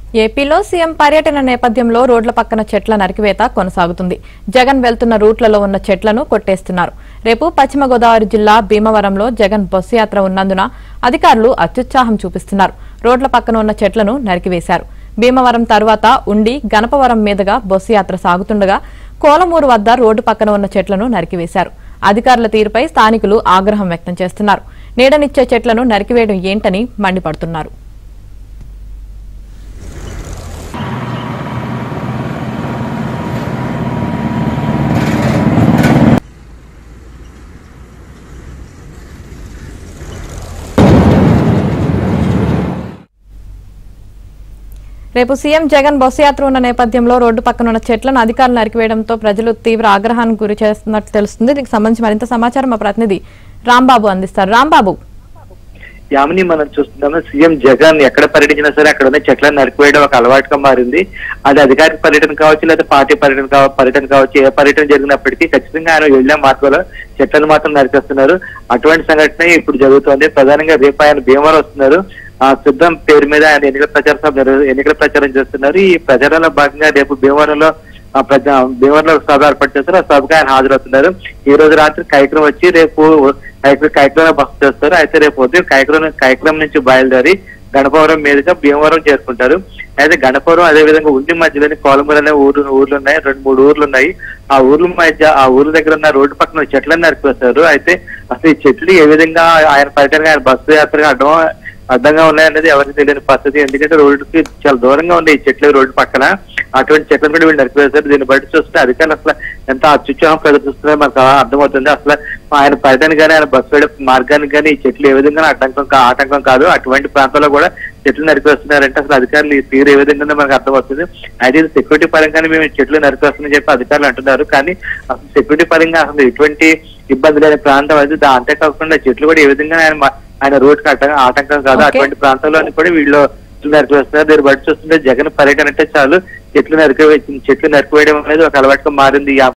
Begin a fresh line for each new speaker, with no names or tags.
ఏపీలో సీఎం పర్యటన నేపథ్యంలో రోడ్ల పక్కన చెట్ల నరికివేత కొనసాగుతుంది జగన్ వెళ్తున్న రూట్లలో ఉన్న చెట్లను కొట్టేస్తున్నారు రేపు పశ్చిమ గోదావరి జిల్లా భీమవరంలో జగన్ బస్సు యాత్ర ఉన్నందున అధికారులు అత్యుత్సాహం చూపిస్తున్నారు రోడ్ల పక్కన ఉన్న చెట్లను నరికివేశారు భీమవరం తర్వాత ఉండి గణపవరం మీదుగా బస్సు యాత్ర సాగుతుండగా కోలమూరు వద్ద రోడ్డు పక్కన ఉన్న చెట్లను నరికివేశారు అధికారుల తీరుపై స్థానికులు ఆగ్రహం వ్యక్తం చేస్తున్నారు నీడనిచ్చే చెట్లను నరికివేయడం ఏంటని మండిపడుతున్నారు రేపు సీఎం జగన్ బస్సు యాత్ర ఉన్న నేపథ్యంలో రోడ్డు పక్కన ఉన్న చెట్లను అధికారులు నరికివేయడంతో ప్రజలు తీవ్ర ఆగ్రహానికి గురి చేస్తున్నట్లు తెలుస్తుంది దీనికి సంబంధించి మరింత సమాచారం మా ప్రతినిధి రాంబాబు అందిస్తారు రాంబాబు
యామిని మనం చూస్తున్నాము సీఎం జగన్ ఎక్కడ పర్యటించినా సరే అక్కడ ఉన్న చెట్లను నరికివేయడం ఒక అలవాటుగా మారింది అది అధికారిక పర్యటన కావచ్చు లేదా పార్టీ పర్యటన కావ- పర్యటన కావచ్చు ఏ పర్యటన జరిగినప్పటికీ ఖచ్చితంగా ఆయన వెళ్ళే మార్గంలో చెట్లను మాత్రం నరికేస్తున్నారు అటువంటి సంఘటన ఇప్పుడు జరుగుతోంది ప్రధానంగా రేపు ఆయన భీమవరం వస్తున్నారు ఆ సిద్ధం పేరు మీద ఆయన ఎన్నికల ప్రచార సభ నిర్వ- ఎన్నికల ప్రచారం చేస్తున్నారు ఈ ప్రచారంలో భాగంగా రేపు భీమవరంలో ఆ ప్రజా భీమవరంలో ఒక సభ ఏర్పాటు చేస్తారు ఆ సభకు ఆయన హాజరవుతున్నారు ఈ రోజు రాత్రి కార్యక్రమం వచ్చి రేపు కార్యక్రమం కార్యక్రమం బస చేస్తారు అయితే రేపు ఉదయం కార్యక్రమం కార్యక్రమం నుంచి బయలుదేరి గణపవరం మీదుగా భీమవరం చేరుకుంటారు అయితే గణపవరం అదే విధంగా ఉండి మధ్యలోని కోలమూరు అనే ఊరు ఊర్లు ఉన్నాయి రెండు మూడు ఊర్లు ఉన్నాయి ఆ ఊర్ల మధ్య ఆ ఊర్ల దగ్గర ఉన్న రోడ్డు పక్కన చెట్లను నరికివేస్తారు అయితే అసలు ఈ చెట్లు ఏ విధంగా ఆయన పర్యటనగా ఆయన బస్సు యాత్రగా అడ్డం అడ్డంగా ఉన్నాయనేది ఎవరికి తెలియని పరిస్థితి ఎందుకంటే రోడ్డుకి చాలా దూరంగా ఉంది ఈ చెట్లు రోడ్డు పక్కన అటువంటి చెట్లను కూడా వీళ్ళు నరికివేశారు దీన్ని బట్టి చూస్తే అధికారులు అసలు ఎంత అత్యుత్సాహం ప్రదర్శిస్తున్నారో మనకు అలా అర్థమవుతుంది అసలు ఆయన పర్యటన కానీ ఆయన బస్సు వెళ్ళే మార్గానికి కానీ ఈ చెట్లు ఏ విధంగా అడ్డంకం కా- ఆటంకం కాదు అటువంటి ప్రాంతాల్లో కూడా చెట్లు నరికివేస్తున్నారంటే అసలు అధికారులు ఈ తీరు ఏ విధంగా ఉందో మనకు అర్థమవుతుంది అయితే ఇది సెక్యూరిటీ పరంగానే మేము ఈ చెట్లు నరికేస్తామని చెప్పి అధికారులు అంటున్నారు కానీ అసలు సెక్యూరిటీ పరంగా అసలు ఎటువంటి ఇబ్బంది లేని ప్రాంతం అయితే దా- అంతేకాకుండా చెట్లు కూడా ఏ విధంగా ఆయన మా- ఆయన రోడ్డుకి అడ్డ ఆటంకం కాదు
Okay.
అటువంటి ప్రాంతాల్లోని కూడా వీళ్ళు చెట్లు నరికివేస్తున్నారు దీన్ని బట్టి చూస్తుంటే జగన్ పర్యటన అంటే చాలు చెట్లు నరికివే చెట్లు నరికివేయడం అనేది ఒక అలవాటుగా మారింది ఈ